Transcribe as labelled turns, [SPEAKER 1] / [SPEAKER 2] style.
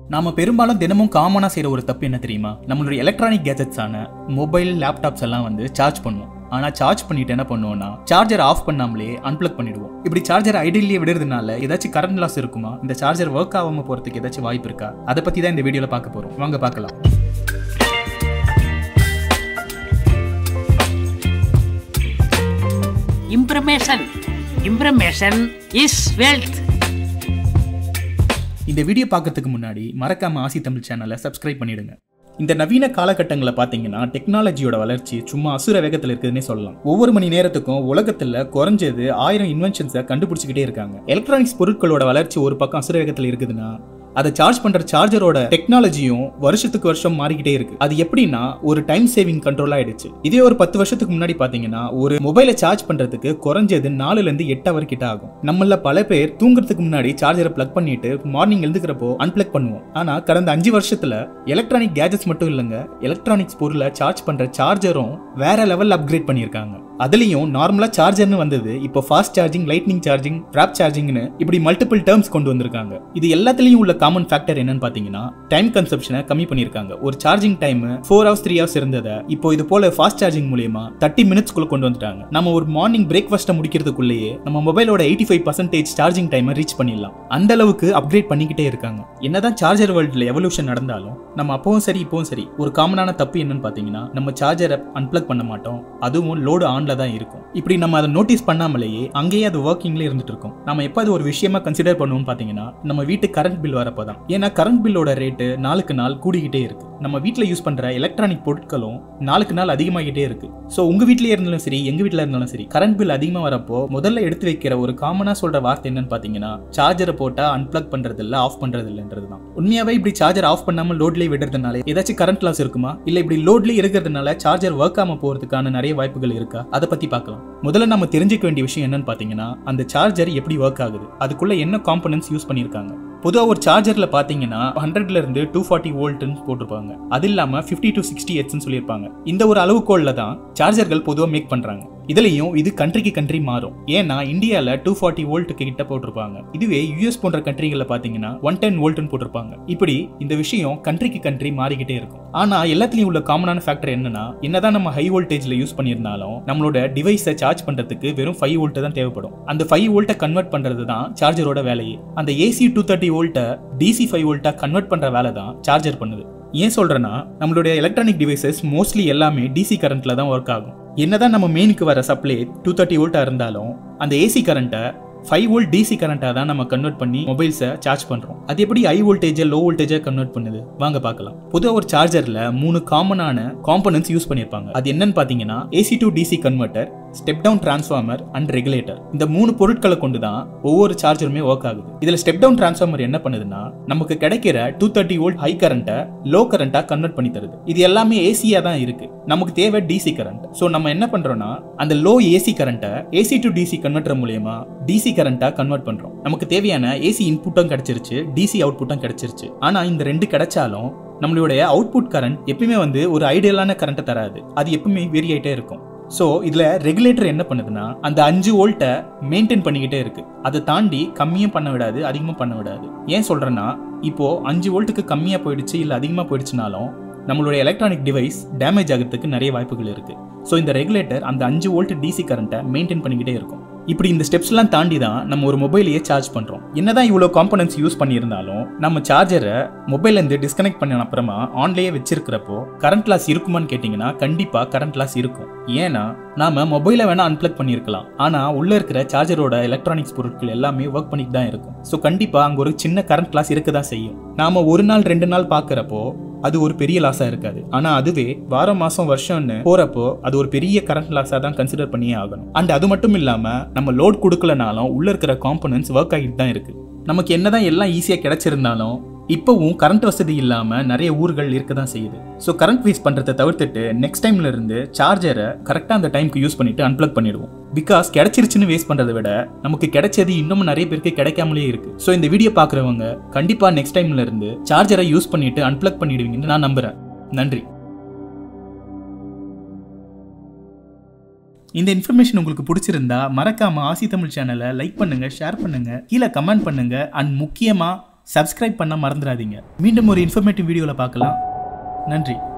[SPEAKER 1] நாம பெரும்பாலும் தினமும் காமனா செய்யற ஒரு தப்பு என்ன தெரியுமா நம்மளுடைய எலக்ட்ரானிக் கேஜெட்ஸான மொபைல் லேப்டாப்ஸ் எல்லாம் வந்து சார்ஜ் பண்ணுவோம் ஆனா சார்ஜ் பண்ணிட்டு என்ன பண்ணுவோம்னா சார்ஜர் ஆஃப் பண்ணாமலே அன்பிளக் பண்ணிடுவோம் இப்படி சார்ஜர் ஐடியிலேயே விடுறதுனால ஏதாச்சும் கரண்ட் லாஸ் இருக்குமா இந்த சார்ஜர் ஒர்க் ஆகாம போறதுக்கு ஏதாச்சும் வாய்ப்பு இருக்கா அதை பத்தி தான் இந்த வீடியோல பார்க்க போறோம் வாங்க பார்க்கலாம்
[SPEAKER 2] Information. Information is wealth.
[SPEAKER 1] இந்த வீடியோ பார்க்கறதுக்கு முன்னாடி மறக்காம ஆசி தமிழ் சேனலை சப்ஸ்கிரைப் பண்ணிடுங்க இந்த நவீன காலகட்டங்களில் பார்த்தீங்கன்னா டெக்னாலஜியோட வளர்ச்சி சும்மா அசுர வேகத்தில் இருக்குதுன்னே சொல்லலாம் ஒவ்வொரு மணி நேரத்துக்கும் உலகத்தில் குறைஞ்சது ஆயிரம் இன்வென்ஷன்ஸை கண்டுபிடிச்சிக்கிட்டே இருக்காங்க எலக்ட்ரானிக்ஸ் பொருட்களோட வளர்ச்சி ஒரு பக்கம் அசுர வேகத்தில் இருக்குதுன்னா அதை சார்ஜ் பண்ற சார்ஜரோட டெக்னாலஜியும் வருஷத்துக்கு வருஷம் மாறிக்கிட்டே இருக்கு அது எப்படின்னா ஒரு டைம் சேவிங் கண்ட்ரோல் ஆயிடுச்சு இதே ஒரு பத்து வருஷத்துக்கு முன்னாடி பாத்தீங்கன்னா ஒரு மொபைலை சார்ஜ் பண்றதுக்கு குறைஞ்சது நாலுல இருந்து எட்டு ஹவர் கிட்ட ஆகும் நம்மள பல பேர் தூங்குறதுக்கு முன்னாடி சார்ஜரை பிளக் பண்ணிட்டு மார்னிங் எழுந்துக்கிறப்போ அன்பிளக் பண்ணுவோம் ஆனா கடந்த அஞ்சு வருஷத்துல எலக்ட்ரானிக் கேஜெட்ஸ் மட்டும் இல்லைங்க எலக்ட்ரானிக்ஸ் பொருளை சார்ஜ் பண்ற சார்ஜரும் வேற லெவல் அப்கிரேட் பண்ணியிருக்காங்க அதுலயும் நார்மலா சார்ஜர்னு வந்தது இப்போ fast charging lightning charging drop சார்ஜிங்னு இப்படி மல்டிபிள் டேர்ம்ஸ் கொண்டு வந்திருக்காங்க இது எல்லாத்துலயும் உள்ள காமன் ஃபேக்டர் என்னன்னு பாத்தீங்கன்னா டைம் கன்சப்ஷனை கம்மி பண்ணிருக்காங்க ஒரு charging time four hours three hours இருந்ததை இப்போ இது போல ஃபாஸ்ட் சார்ஜிங் மூலியமா தேர்ட்டி மினிட்ஸ்க்குள்ள கொண்டு வந்துட்டாங்க நம்ம ஒரு மார்னிங் பிரேக்ஃபாஸ்ட்டை முடிக்கிறதுக்குள்ளேயே நம்ம மொபைலோட எயிட்டி ஃபைவ் பர்சன்டேஜ் சார்ஜிங் டைமை ரீச் பண்ணிடலாம் அந்த அளவுக்கு அப்கிரேட் பண்ணிக்கிட்டே இருக்காங்க என்னதான் சார்ஜர் வேர்ல்டில் எவல்யூஷன் நடந்தாலும் நம்ம அப்பவும் சரி இப்பவும் சரி ஒரு காமனான தப்பு என்னன்னு பாத்தீங்கன்னா நம்ம சார்ஜரை அன்பிளக் பண்ண மாட்டோம் அதுவும் லோடு ஆன்ல தான் இருக்கும் இப்படி நம்ம அதை நோட்டீஸ் பண்ணாமலேயே அங்கேயே அது ஒர்க்கிங்ல இருந்துட்டு இருக்கும் நம்ம எப்போ அது ஒரு விஷயமா கன்சிடர் பண்ணுவோம் பாத்தீங்கன்னா நம்ம வீட்டு கரண்ட் பில் வரப்போ தான் ஏன்னா கரண்ட் பில்லோட ரேட்டு நாளுக்கு நாள் கூடிக்கிட்டே இருக்கு நம்ம வீட்டில் யூஸ் பண்ற எலக்ட்ரானிக் பொருட்களும் நாளுக்கு நாள் அதிகமாகிட்டே இருக்கு ஸோ உங்க வீட்லயே இருந்தாலும் சரி எங்க வீட்டில் இருந்தாலும் சரி கரண்ட் பில் அதிகமாக வரப்போ முதல்ல எடுத்து வைக்கிற ஒரு காமனா சொல்ற வார்த்தை என்னன்னு பாத்தீங்கன்னா சார்ஜரை போட்டா அன்பிளக் பண்றது இல்ல ஆஃப் பண்றது இல்லைன்றது தான் உண்மையாவே இப்படி சார்ஜர் ஆஃப் பண்ணாம லோட்லயே விடுறதுனால ஏதாச்சும் கரண்ட் லாஸ் இருக்குமா இல்ல இப்படி லோட்லயே இருக்கிறதுனால சார்ஜர் ஒர்க் ஆகாம போறதுக்கான நிறைய வாய்ப்புகள் இருக்கா அதை பத்தி பார்க்கலாம் முதல்ல நம்ம தெரிஞ்சுக்க வேண்டிய விஷயம் என்னன்னு பாத்தீங்கன்னா அந்த சார்ஜர் எப்படி ஒர்க் ஆகுது அதுக்குள்ள என்ன காம்பனன்ட்ஸ் யூஸ் பண்ணிருக்காங்க பொதுவாக ஒரு சார்ஜரில் பார்த்தீங்கன்னா ஹண்ட்ரட்ல இருந்து டூ ஃபார்ட்டி வோல்ட்னு போட்டிருப்பாங்க அது இல்லாமல் ஃபிஃப்டி டு சிக்ஸ்டி ஹெட்ஸ்னு சொல்லியிருப்பாங்க இந்த ஒரு அளவுகோலில் தான் சார்ஜர்கள் பொதுவாக மேக் பண்ணுறாங்க இதுலயும் இது கண்ட்ரிக்கு கண்ட்ரி மாறும் ஏன்னா இந்தியாவில் டூ ஃபார்ட்டி வோல்ட்டுக்கு கிட்ட போட்டிருப்பாங்க இதுவே யூஎஸ் போன்ற கண்ட்ரிகளில் பார்த்தீங்கன்னா ஒன் டென் வோல்ட்னு போட்டிருப்பாங்க இப்படி இந்த விஷயம் கண்ட்ரிக்கு கண்ட்ரி மாறிக்கிட்டே இருக்கும் ஆனா எல்லாத்துலயும் உள்ள காமனான ஃபேக்டர் என்னன்னா என்னதான் நம்ம ஹை வோல்டேஜ்ல யூஸ் பண்ணியிருந்தாலும் நம்மளோட டிவைஸை சார்ஜ் பண்றதுக்கு வெறும் ஃபைவ் வோல்ட் தான் தேவைப்படும் அந்த ஃபைவ் வோல்ட்டை கன்வெர்ட் பண்றது தான் சார்ஜரோட வேலையே அந்த ஏசி டூ தேர்ட்டி வோல்ட்டை டிசி ஃபைவ் வோல்ட்டா கன்வெர்ட் பண்ற வேலை தான் சார்ஜர் பண்ணுது ஏன் சொல்றேன்னா நம்மளுடைய எலக்ட்ரானிக் டிவைசஸ் மோஸ்ட்லி எல்லாமே டிசி கரண்ட்ல தான் ஒர்க் ஆகும் என்னதான் நம்ம மெயினுக்கு வர சப்ளை டூ தேர்ட்டி வோல்ட்டா இருந்தாலும் அந்த ஏசி கரண்ட்டை ஃபைவ் வோல்ட் டிசி கரண்ட்டாக தான் நம்ம கன்வெர்ட் பண்ணி மொபைல்ஸை சார்ஜ் பண்ணுறோம் அது எப்படி ஹை வோல்டேஜை லோ வோல்டேஜை கன்வெர்ட் பண்ணுது வாங்க பார்க்கலாம் பொதுவாக ஒரு சார்ஜரில் மூணு காமனான காம்பனன்ட்ஸ் யூஸ் பண்ணியிருப்பாங்க அது என்னன்னு பார்த்தீங்கன்னா AC to DC converter step down transformer and regulator இந்த மூணு பொருட்களை கொண்டு தான் ஒவ்வொரு சார்ஜருமே ஒர்க் ஆகுது இதுல ஸ்டெப் டவுன் டிரான்ஸ்ஃபார்மர் என்ன பண்ணுதுன்னா நமக்கு கிடைக்கிற டூ தேர்ட்டி வோல்ட் ஹை கரண்ட்டை லோ கரண்டா கன்வெர்ட் பண்ணி தருது இது எல்லாமே ஏசியா தான் இருக்கு நமக்கு தேவை டிசி கரண்ட் ஸோ நம்ம என்ன பண்றோம்னா அந்த லோ ஏசி கரண்ட்டை ஏசி டு டிசி கன்வெர்டர் மூலியமா டிசி கரண்டா கன்வெர்ட் பண்றோம் நமக்கு தேவையான ஏசி இன்புட்டும் கிடைச்சிருச்சு டிசி அவுட்புட்டும் கிடைச்சிருச்சு ஆனா இந்த ரெண்டு கிடைச்சாலும் நம்மளுடைய அவுட்புட் கரண்ட் எப்பயுமே வந்து ஒரு ஐடியலான கரண்ட்டை தராது அது எப்பவுமே வேரி ஆயிட்டே இருக்கும் ஸோ இதில் ரெகுலேட்டர் என்ன பண்ணுதுன்னா அந்த அஞ்சு வோல்ட்டை மெயின்டைன் பண்ணிக்கிட்டே இருக்கு அதை தாண்டி கம்மியும் பண்ண விடாது அதிகமாக பண்ண விடாது ஏன் சொல்கிறேன்னா இப்போ அஞ்சு வோல்ட்டுக்கு கம்மியாக போயிடுச்சு இல்லை அதிகமாக போயிடுச்சுனாலும் நம்மளுடைய எலக்ட்ரானிக் டிவைஸ் டேமேஜ் ஆகிறதுக்கு நிறைய வாய்ப்புகள் இருக்கு ஸோ இந்த ரெகுலேட்டர் அந்த அஞ்சு வோல்ட் டிசி கரண்ட்டை மெயின்டைன் பண்ணிக்கிட்டே இருக்கும் இப்படி இந்த ஸ்டெப்ஸ்லாம் தாண்டி தான் நம்ம ஒரு மொபைலையே சார்ஜ் பண்ணுறோம் என்னதான் இவ்வளோ காம்பனன்ட்ஸ் யூஸ் பண்ணியிருந்தாலும் நம்ம சார்ஜரை மொபைல்லேருந்து டிஸ்கனெக்ட் பண்ண அப்புறமா ஆன்லேயே வச்சிருக்கிறப்போ கரண்ட் லாஸ் இருக்குமான்னு கேட்டிங்கன்னா கண்டிப்பாக கரண்ட் லாஸ் இருக்கும் ஏன்னா நாம மொபைலை வேணா அன்பிளக் பண்ணியிருக்கலாம் ஆனால் உள்ளே இருக்கிற சார்ஜரோட எலக்ட்ரானிக்ஸ் பொருட்கள் எல்லாமே ஒர்க் பண்ணிட்டு தான் இருக்கும் ஸோ கண்டிப்பாக அங்கே ஒரு சின்ன கரண்ட் லாஸ் இருக்க தான் செய்யும் நாம ஒரு நாள் ரெண்டு நாள் பார்க்குறப்போ அது ஒரு பெரிய லாஸா இருக்காது ஆனா அதுவே வாரம் மாசம் வருஷம்னு போறப்போ அது ஒரு பெரிய கரண்ட் லாஸா தான் கன்சிடர் பண்ணியே ஆகணும் அண்ட் அது மட்டும் இல்லாம நம்ம லோட் கொடுக்கலனாலும் உள்ள இருக்கிற காம்பனன்ட்ஸ் ஒர்க் ஆகிட்டு தான் இருக்கு நமக்கு என்னதான் எல்லாம் ஈஸியா கிடைச்சிருந்தாலும் இப்போவும் கரண்ட் வசதி இல்லாமல் நிறைய ஊர்கள் இருக்க தான் செய்யுது ஸோ கரண்ட் வேஸ்ட் பண்ணுறதை தவிர்த்துட்டு நெக்ஸ்ட் டைம்ல இருந்து சார்ஜரை கரெக்டாக அந்த டைம்க்கு யூஸ் பண்ணிட்டு அன்பிளக் பண்ணிடுவோம் பிகாஸ் கிடைச்சிருச்சுன்னு வேஸ்ட் பண்ணுறதை விட நமக்கு கிடைச்சது இன்னமும் நிறைய பேருக்கு கிடைக்காமலே இருக்கு ஸோ இந்த வீடியோ பார்க்குறவங்க கண்டிப்பாக நெக்ஸ்ட் டைம்ல இருந்து சார்ஜரை யூஸ் பண்ணிட்டு அன்பிளக் பண்ணிடுவீங்கன்னு நான் நம்புறேன் நன்றி இந்த இன்ஃபர்மேஷன் உங்களுக்கு பிடிச்சிருந்தா மறக்காம ஆசி தமிழ் சேனலை லைக் பண்ணுங்க ஷேர் பண்ணுங்க கீழே கமெண்ட் பண்ணுங்க அண்ட் முக்கியமா சப்ஸ்கிரைப் பண்ண மறந்துடாதீங்க மீண்டும் ஒரு இன்ஃபர்மேட்டிவ் வீடியோவில் பார்க்கலாம் நன்றி